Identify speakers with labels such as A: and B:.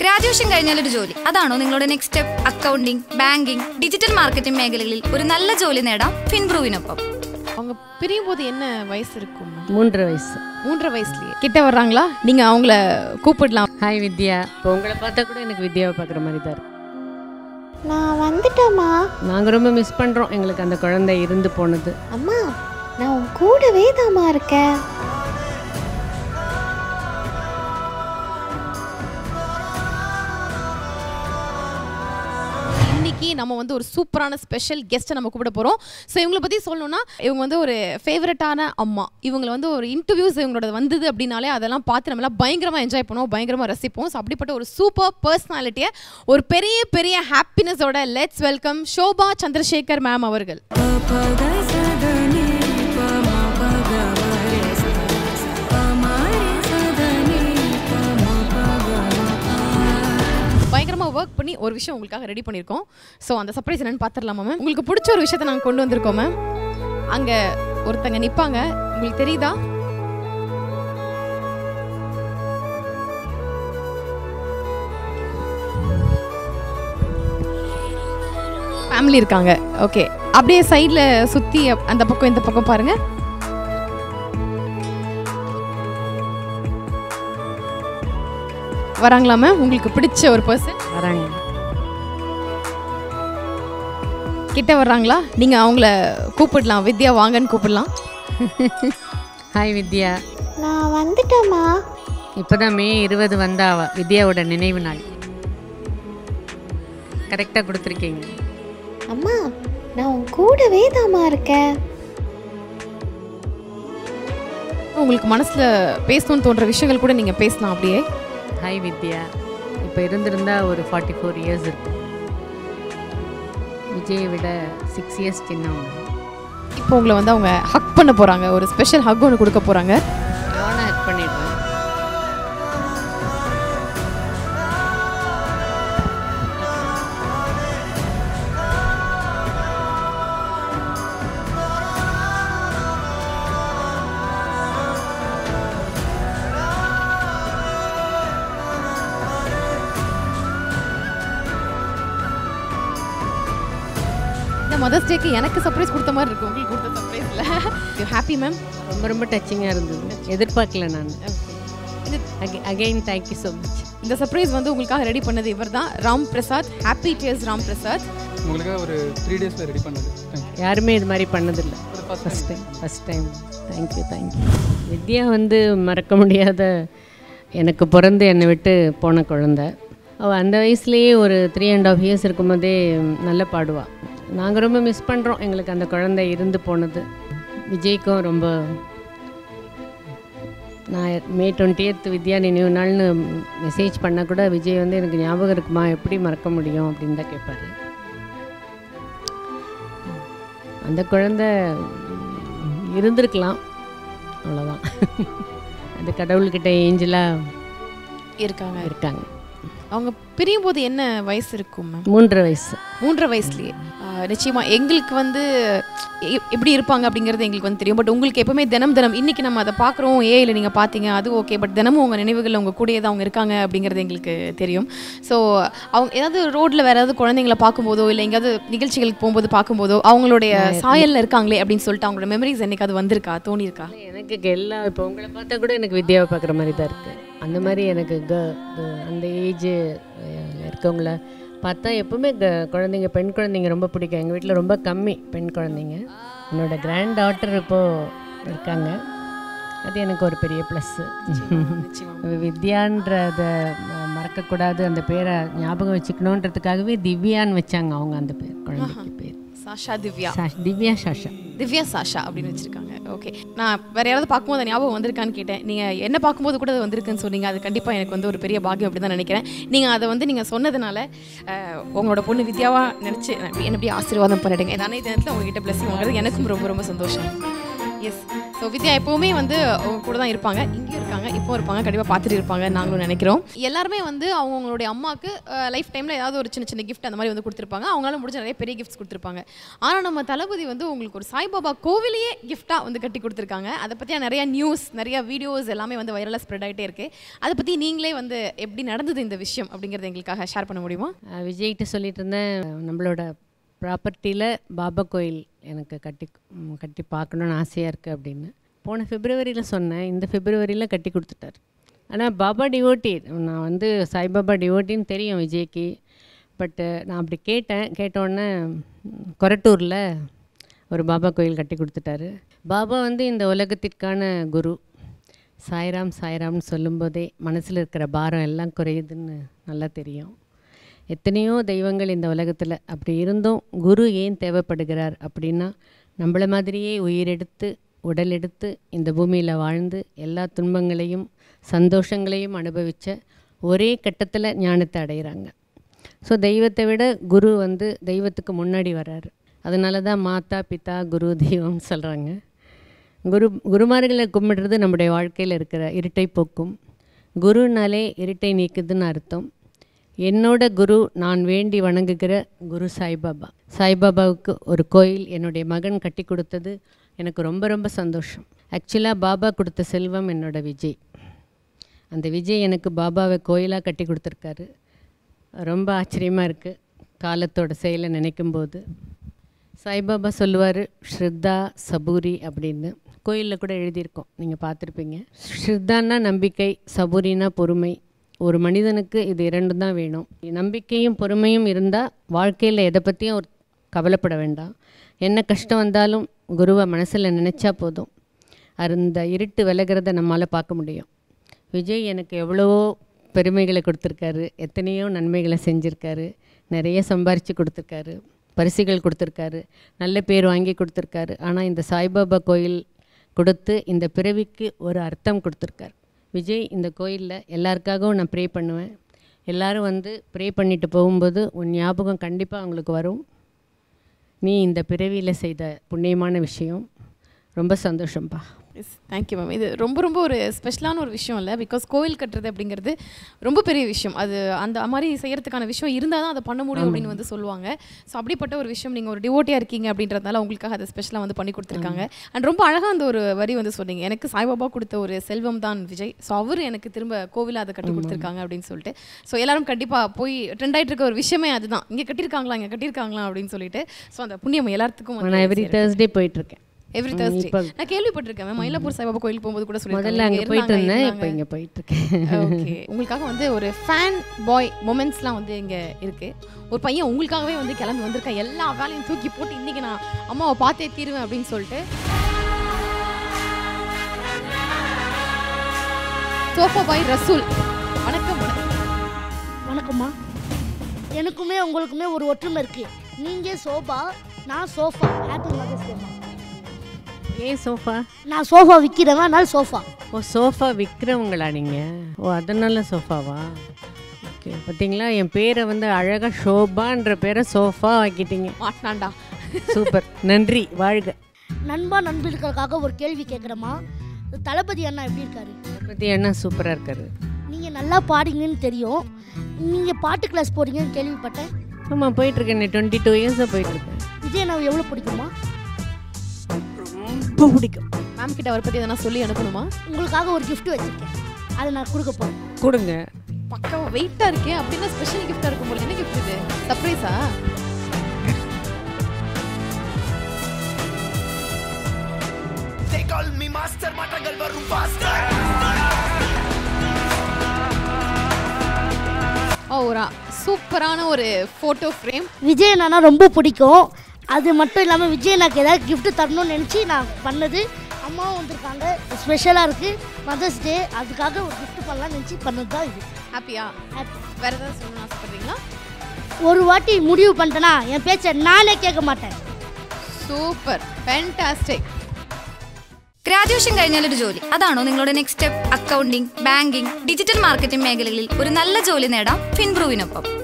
A: Graduation കഴിഞ്ഞാൽ ഒരു ജോലി അതാണോ നിങ്ങളുടെ next step accounting banking digital marketing മേഖലകളിൽ ഒരു നല്ല ജോലി നേടാം ഫിൻബ്രൂവിനൊപ്പം
B: அவங்க பிரியும் போது என்ன வயசு இருக்கும்
C: மூன்றரை வயசு
B: மூன்றரை வயசுலயே கிட்ட வர்றாங்களா நீங்க அவங்கள கூப்பிடலாம்
C: ஹாய் வித்யா இப்போ உங்களை பார்த்தா கூட எனக்கு வித்யாவை பார்க்குற மாதிரி தான் இருக்கு
D: நான் வந்துட்டேம்மா
C: நாங்கள் ரொம்ப மிஸ் பண்ணுறோம் எங்களுக்கு அந்த குழந்தை இருந்து போனது
D: அம்மா நான் உன் கூடவே தாம்மா இருக்கேன்
B: இன்னைக்கு நம்ம வந்து ஒரு சூப்பரான ஸ்பெஷல் கெஸ்ட்டை நம்ம கூப்பிட போகிறோம் ஸோ இவங்கள பற்றி சொல்லணும்னா இவங்க வந்து ஒரு ஃபேவரட்டான அம்மா இவங்களை வந்து ஒரு இன்டர்வியூஸ் இவங்களோட வந்தது அப்படின்னாலே அதெல்லாம் பார்த்து நம்மளாம் பயங்கரமாக என்ஜாய் பண்ணுவோம் பயங்கரமாக ரசிப்போம் ஸோ அப்படிப்பட்ட ஒரு சூப்பர் பர்சனாலிட்டியை ஒரு பெரிய பெரிய ஹாப்பினஸோட let's welcome Shobha Chandrasekhar ma'am அவர்கள் பயங்கரமாக ஒர்க் பண்ணி ஒரு விஷயம் உங்களுக்காக ரெடி பண்ணியிருக்கோம் ஸோ அந்த சர்ப்ரைஸ் என்னன்னு பார்த்துடலாமா மேம் உங்களுக்கு பிடிச்ச ஒரு விஷயத்தை நாங்கள் கொண்டு வந்திருக்கோம் மேம் அங்கே ஒருத்தங்க நிற்பாங்க உங்களுக்கு தெரியுதா ஃபேமிலி இருக்காங்க ஓகே அப்படியே சைடில் சுற்றி அந்த பக்கம் இந்த பக்கம் பாருங்க வராங்களா மேம் உங்களுக்கு பிடிச்ச ஒரு பர்சன்
C: வராங்க
B: கிட்ட வர்றாங்களா நீங்க அவங்கள கூப்பிடலாம் வித்யா வாங்கன்னு கூப்பிடலாம்
C: ஹாய் வித்யா
D: நான் வந்துட்டேம்மா
C: இப்போ தான் மே இருபது வந்தாவா வித்யாவோட நினைவு நாள் கரெக்டாக கொடுத்துருக்கீங்க
D: அம்மா நான் உன் கூடவே தாம்மா இருக்கேன்
B: உங்களுக்கு மனசுல பேசணும்னு தோன்ற விஷயங்கள் கூட நீங்க பேசலாம் அப்படியே
C: ஹாய் வித்யா இப்போ இருந்திருந்தா ஒரு ஃபார்ட்டி ஃபோர் இயர்ஸ் இருக்கும் விஜயை விட சிக்ஸ் இயர்ஸ் சின்னவங்க
B: இப்போ உங்களை வந்து அவங்க ஹக் பண்ண போறாங்க ஒரு ஸ்பெஷல் ஹக் ஒன்று கொடுக்க போறாங்க
C: நானும் ஹெல்ப் பண்ணிடுறேன்
B: இந்த மதர்ஸ் டேக்கு எனக்கு சர்ப்ரைஸ் கொடுத்த மாதிரி இருக்கு உங்களுக்கு கொடுத்த சர்ப்ரைஸ்ல யூ ஹாப்பி மேம்
C: ரொம்ப ரொம்ப டச்சிங்காக இருந்தது எதிர்பார்க்கல நான் அகெயின் தேங்க்யூ ஸோ மச்
B: இந்த சர்ப்ரைஸ் வந்து உங்களுக்காக ரெடி பண்ணது இவர் தான் ராம் பிரசாத் ஹாப்பி டேஸ் ராம் பிரசாத்
E: உங்களுக்காக ஒரு த்ரீ டேஸில் ரெடி பண்ணது தேங்க்யூ
C: யாருமே இது மாதிரி பண்ணதில்லை
E: ஒரு first
C: first time first time thank you thank you Vidya வந்து மறக்க முடியாத எனக்கு பிறந்து என்னை விட்டு போன குழந்த அவள் அந்த வயசுலேயே ஒரு த்ரீ அண்ட் ஆஃப் இயர்ஸ் இருக்கும்போதே நல்லா பாடுவாள் நாங்கள் ரொம்ப மிஸ் பண்ணுறோம் எங்களுக்கு அந்த குழந்தை இருந்து போனது விஜய்க்கும் ரொம்ப நான் மே டுவெண்ட்டியத் வித்யா நினைவு நாள்னு மெசேஜ் பண்ணால் கூட விஜய் வந்து எனக்கு ஞாபகம் இருக்குமா எப்படி மறக்க முடியும் அப்படின்னு தான் கேட்பாரு அந்த குழந்தை இருந்திருக்கலாம் அவ்வளோதான் அது கடவுள்கிட்ட ஏஞ்சலாக
B: இருக்காங்க
C: இருக்காங்க
B: அவங்க பிரியும் போது என்ன வயசு இருக்கும் மேம்
C: மூன்றரை வயசு
B: மூன்றரை வயசுலயே ஆஹ் நிச்சயமா எங்களுக்கு வந்து எ- எப்படி இருப்பாங்க அப்படிங்கிறது எங்களுக்கு வந்து தெரியும் பட் உங்களுக்கு எப்பவுமே தினம் தினம் இன்னைக்கு நம்ம அதை பார்க்குறோம் ஏஐல நீங்கள் பார்த்தீங்க அது ஓகே பட் தினமும் உங்கள் நினைவுகள் உங்கள் கூடயே தான் அவங்க இருக்காங்க அப்படிங்கிறது எங்களுக்கு தெரியும் ஸோ அவங்க ஏதாவது ரோட்டில் வேற ஏதாவது குழந்தைங்கள பார்க்கும்போதோ இல்லை எங்கேயாவது நிகழ்ச்சிகளுக்கு போகும்போது பார்க்கும்போதோ அவங்களுடைய சாயல்ல இருக்காங்களே அப்படின்னு சொல்லிட்டு அவங்களோட மெமரிஸ் என்னைக்காவது வந்திருக்கா தோணியிருக்கா
C: எனக்கு எல்லா இப்போ உங்களை பார்த்தா கூட எனக்கு வித்யாவை பார்க்குற மாதிரி தான் இருக்குது அந்த மாதிரி எனக்கு க க- அந்த ஏஜ் இருக்கவங்கள பார்த்தா எப்பவுமே க குழந்தைங்க பெண் குழந்தைங்க ரொம்ப பிடிக்கும் எங்கள் வீட்டில் ரொம்ப கம்மி பெண் குழந்தைங்க என்னோட கிராண்ட் டாட்டர் இப்போது இருக்காங்க அது எனக்கு ஒரு பெரிய ப்ளஸ்ஸு
B: நிச்சயமா
C: வித்யான்றத ம- மறக்கக்கூடாது அந்த பேரை ஞாபகம் வச்சுக்கணுன்றதுக்காகவே திவ்யான்னு வச்சாங்க அவங்க அந்த பேர் குழந்தைக்கு பேர்
B: சாஷா திவ்யா
C: சா- திவ்யா சாஷா
B: திவ்யா சாஷா அப்படின்னு வச்சிருக்காங்க ஓகே நான் வேற யாராவது பார்க்கும்போது அந்த ஞாபகம் வந்திருக்கான்னு கேட்டேன் நீங்க என்ன பார்க்கும்போது கூட அது வந்திருக்குன்னு சொன்னீங்க அது கண்டிப்பா எனக்கு வந்து ஒரு பெரிய பாக்கியம் அப்படி தான் நினைக்கிறேன் நீங்க அதை வந்து நீங்க சொன்னதுனால அஹ், உங்களோட பொண்ணு வித்யாவா நினைச்சு என்ன இப்படி ஆசீர்வாதம் பண்ணிடுங்க நானே தினத்தில் உங்ககிட்ட பிளஸிங் வாங்குறது எனக்கும் ரொம்ப ரொம்ப சந்தோஷம் எஸ் ஸோ வித்யா எப்போவுமே வந்து அவங்க கூட தான் இருப்பாங்க இங்கேயும் இருக்காங்க இப்போ இருப்பாங்க கண்டிப்பாக பார்த்துட்டு இருப்பாங்க நாங்களும் நினைக்கிறோம் எல்லாருமே வந்து அவங்களுடைய அம்மாவுக்கு லைஃப் டைமில் ஏதாவது ஒரு சின்ன சின்ன கிஃப்ட் அந்த மாதிரி வந்து கொடுத்துருப்பாங்க அவங்களால முடிஞ்ச நிறைய பெரிய கிஃப்ட்ஸ் கொடுத்துருப்பாங்க ஆனால் நம்ம தளபதி வந்து உங்களுக்கு ஒரு சாய்பாபா கோவிலையே கிஃப்டாக வந்து கட்டி கொடுத்துருக்காங்க அதை பற்றியா நிறைய நியூஸ் நிறைய வீடியோஸ் எல்லாமே வந்து வைரலாக ஸ்ப்ரெட் ஆகிட்டே இருக்கு அதை பற்றி நீங்களே வந்து எப்படி நடந்தது இந்த விஷயம் அப்படிங்கிறத எங்களுக்காக ஷேர் பண்ண முடியுமா
C: அஹ் விஜய்கிட்ட சொல்லிட்டு இருந்தேன் நம்மளோட ப்ராப்பர்ட்டியில் பாபா கோயில் எனக்கு கட்டி ம், கட்டி பார்க்கணுன்னு ஆசையாக இருக்குது அப்படின்னு போன பிப்ரவரியில் சொன்னேன் இந்த பிப்ரவரியில் கட்டி கொடுத்துட்டார் ஆனால் பாபா டிவோட்டி நான் வந்து சாய்பாபா டிவோட்டின்னு தெரியும் விஜய்க்கு பட்டு நான் அப்படி கேட்டேன் கேட்டோடனே கொரட்டூரில் ஒரு பாபா கோயில் கட்டி கொடுத்துட்டாரு பாபா வந்து இந்த உலகத்திற்கான குரு சாய்ராம் சாய்ராம்னு சொல்லும்போதே மனசில் இருக்கிற பாரம் எல்லாம் குறையுதுன்னு நல்லா தெரியும் எத்தனையோ தெய்வங்கள் இந்த உலகத்தில் அப்படி இருந்தும் குரு ஏன் தேவைப்படுகிறார் அப்படின்னா நம்மள மாதிரியே உயிரெடுத்து உடல் எடுத்து இந்த பூமியில் வாழ்ந்து எல்லா துன்பங்களையும் சந்தோஷங்களையும் அனுபவித்த ஒரே கட்டத்தில் ஞானத்தை அடைகிறாங்க ஸோ தெய்வத்தை விட குரு வந்து தெய்வத்துக்கு முன்னாடி வர்றாரு அதனால தான் மாதா பிதா குரு தெய்வம்னு சொல்கிறாங்க குரு குருமார்களை கும்பிடுறது நம்முடைய வாழ்க்கையில் இருக்கிற இருட்டை போக்கும் குருனாலே இருட்டை நீக்குதுன்னு அர்த்தம் என்னோட குரு நான் வேண்டி வணங்குகிற குரு சாய்பாபா சாய்பாபாவுக்கு ஒரு கோயில் என்னுடைய மகன் கட்டி கொடுத்தது எனக்கு ரொம்ப ரொம்ப சந்தோஷம் ஆக்சுவலாக பாபா கொடுத்த செல்வம் என்னோட விஜய் அந்த விஜய் எனக்கு பாபாவை கோயிலாக கட்டி கொடுத்துருக்காரு ரொம்ப ஆச்சரியமாக இருக்குது காலத்தோட செயலை நினைக்கும்போது சாய்பாபா சொல்லுவார் ஸ்ரத்தா சபூரி அப்படின்னு கோயிலில் கூட எழுதியிருக்கோம் நீங்கள் பார்த்துருப்பீங்க ஸ்ரத்தான்னா நம்பிக்கை சபூரினா பொறுமை ஒரு மனிதனுக்கு இது இரண்டும் தான் வேணும் நம்பிக்கையும் பொறுமையும் இருந்தால் வாழ்க்கையில் எதை பற்றியும் ஒரு கவலைப்பட வேண்டாம் என்ன கஷ்டம் வந்தாலும் குருவை மனசில் நினச்சா போதும் அந்த இருட்டு விலகிறத நம்மால் பார்க்க முடியும் விஜய் எனக்கு எவ்வளவோ பெருமைகளை கொடுத்துருக்காரு எத்தனையோ நன்மைகளை செஞ்சுருக்காரு நிறைய சம்பாரித்து கொடுத்துருக்காரு பரிசுகள் கொடுத்துருக்காரு நல்ல பேர் வாங்கி கொடுத்துருக்காரு ஆனால் இந்த சாய்பாபா கோயில் கொடுத்து இந்த பிறவிக்கு ஒரு அர்த்தம் கொடுத்துருக்காரு விஜய் இந்த கோயிலில் எல்லாருக்காகவும் நான் ப்ரே பண்ணுவேன் எல்லாரும் வந்து ப்ரே பண்ணிட்டு போகும்போது உன் ஞாபகம் கண்டிப்பாக அவங்களுக்கு வரும் நீ இந்த பிறவியில் செய்த புண்ணியமான விஷயம் ரொம்ப சந்தோஷம்ப்பா
B: எஸ் தேங்க்யூ மேம் இது ரொம்ப ரொம்ப ஒரு ஸ்பெஷலான ஒரு விஷயம் இல்லை பிகாஸ் கோவில் கட்டுறது அப்படிங்கிறது ரொம்ப பெரிய விஷயம் அது அந்த மாதிரி செய்யறதுக்கான விஷயம் இருந்தால் தான் அதை பண்ண முடியும் அப்படின்னு வந்து சொல்லுவாங்க ஸோ அப்படிப்பட்ட ஒரு விஷயம் நீங்கள் ஒரு டிவோட்டியாக இருக்கீங்க அப்படின்றதுனால உங்களுக்காக அதை ஸ்பெஷலாக வந்து பண்ணி கொடுத்துருக்காங்க அண்ட் ரொம்ப அழகாக அந்த ஒரு வரி வந்து சொன்னீங்க எனக்கு சாய்பாபா கொடுத்த ஒரு செல்வம் தான் விஜய் ஸோ அவர் எனக்கு திரும்ப கோவில அதை கட்டி கொடுத்துருக்காங்க அப்படின்னு சொல்லிட்டு ஸோ எல்லாரும் கண்டிப்பாக போய் ட்ரெண்ட் ஆகிட்டு இருக்க ஒரு விஷயமே அதுதான் இங்கே கட்டியிருக்காங்களா இங்கே கட்டியிருக்காங்களா அப்படின்னு சொல்லிட்டு ஸோ அந்த புண்ணியம் எல்லாத்துக்கும் வந்து
C: நான் எவ்ரி தேர்ஸ்டே போயிட்டுருக்கேன்
B: எவ்ரி தேர்ஸ்டே நான் கேள்விப்பட்டிருக்கேன் மேம் மயிலாப்பூர் சாய்பாபா கோயிலுக்கு போகும்போது கூட
C: முதல்ல அங்கே போயிட்டு இருந்தேன் இப்போ இங்கே போயிட்டுருக்கேன்
B: ஓகே உங்களுக்காக வந்து ஒரு ஃபேன் பாய் மொமெண்ட்ஸ்லாம் வந்து இங்கே இருக்கு ஒரு பையன் உங்களுக்காகவே வந்து கிளம்பி வந்திருக்கேன் எல்லா வேலையும் தூக்கி போட்டு இன்னைக்கு நான் அம்மாவை பார்த்தே தீருவேன் அப்படின்னு சொல்லிட்டு சோஃபா பாய் ரசூல் வணக்கம் வணக்கம்
F: வணக்கம்மா எனக்குமே உங்களுக்குமே ஒரு ஒற்றுமை இருக்கு நீங்க சோபா நான் சோஃபா ஹாப்பி மதர்ஸ் டேமா
C: ஏன் சோஃபா
F: நான் சோஃபா விற்கிறவன் அதனால சோஃபா
C: ஓ சோஃபா விற்கிறவங்களா நீங்கள் ஓ அதனால சோஃபாவா ஓகே பார்த்தீங்களா என் பேரை வந்து அழகாக ஷோபான்ற பேரை சோஃபா ஆக்கிட்டீங்க
B: மாட்டினாண்டா
C: சூப்பர் நன்றி வாழ்க
F: நண்பா நண்பர்களுக்காக ஒரு கேள்வி கேட்குறேம்மா தளபதி அண்ணா எப்படி இருக்காரு
C: பற்றி என்ன சூப்பராக இருக்காரு
F: நீங்கள் நல்லா பாடுங்கன்னு தெரியும் நீங்கள் பாட்டு கிளாஸ் போறீங்கன்னு கேள்விப்பட்டேன்
C: ஆமாம் போயிட்டுருக்கேன் டுவெண்ட்டி டூ இயர்ஸாக போயிட்டுருக்கேன்
F: விஜய் நான் எவ்வளோ பிடிக்குமா
C: ரொம்ப பிடிக்கும்
B: மேம் கிட்ட அவரை பற்றி எதனா சொல்லி அனுப்பணுமா
F: உங்களுக்காக ஒரு gift வச்சுருக்கேன் அதை நான் கொடுக்க போகிறேன்
C: கொடுங்க
B: பக்கம் வெயிட்டாக இருக்கேன் அப்படின்னா ஸ்பெஷல் கிஃப்டாக இருக்கும் போல என்ன கிஃப்ட் இது சர்ப்ரைஸா
G: They call me master மாற்றங்கள் வரும் faster
B: ஓ ஒரு சூப்பரான ஒரு ஃபோட்டோ ஃப்ரேம்
F: விஜய் அண்ணா ரொம்ப பிடிக்கும் அது மட்டும் இல்லாமல் விஜய் எனக்கு ஏதாவது gift தரணும்னு நினச்சி நான் பண்ணது அம்மாவும் வந்திருக்காங்க ஸ்பெஷலாக இருக்குது மதர்ஸ் டே அதுக்காக ஒரு gift பண்ணலாம்னு நினச்சி பண்ணது தான் இது
B: ஹாப்பியா
F: Happy.
B: வேற ஏதாவது சொல்லணும்னு ஆசைப்படுறீங்களா
F: ஒரு வாட்டி முடிவு பண்ணிட்டேன்னா என் பேச்சை நானே கேட்க மாட்டேன்
B: സൂപ്പർ ഫാന്റാസ്റ്റിക്
A: ഗ്രാജുവേഷൻ കഴിഞ്ഞാൽ ഒരു ജോലി അതാണോ നിങ്ങളുടെ next step accounting banking digital marketing മേഖലകളിൽ ഒരു നല്ല ജോലി നേടാം ഫിൻബ്രൂവിനൊപ്പം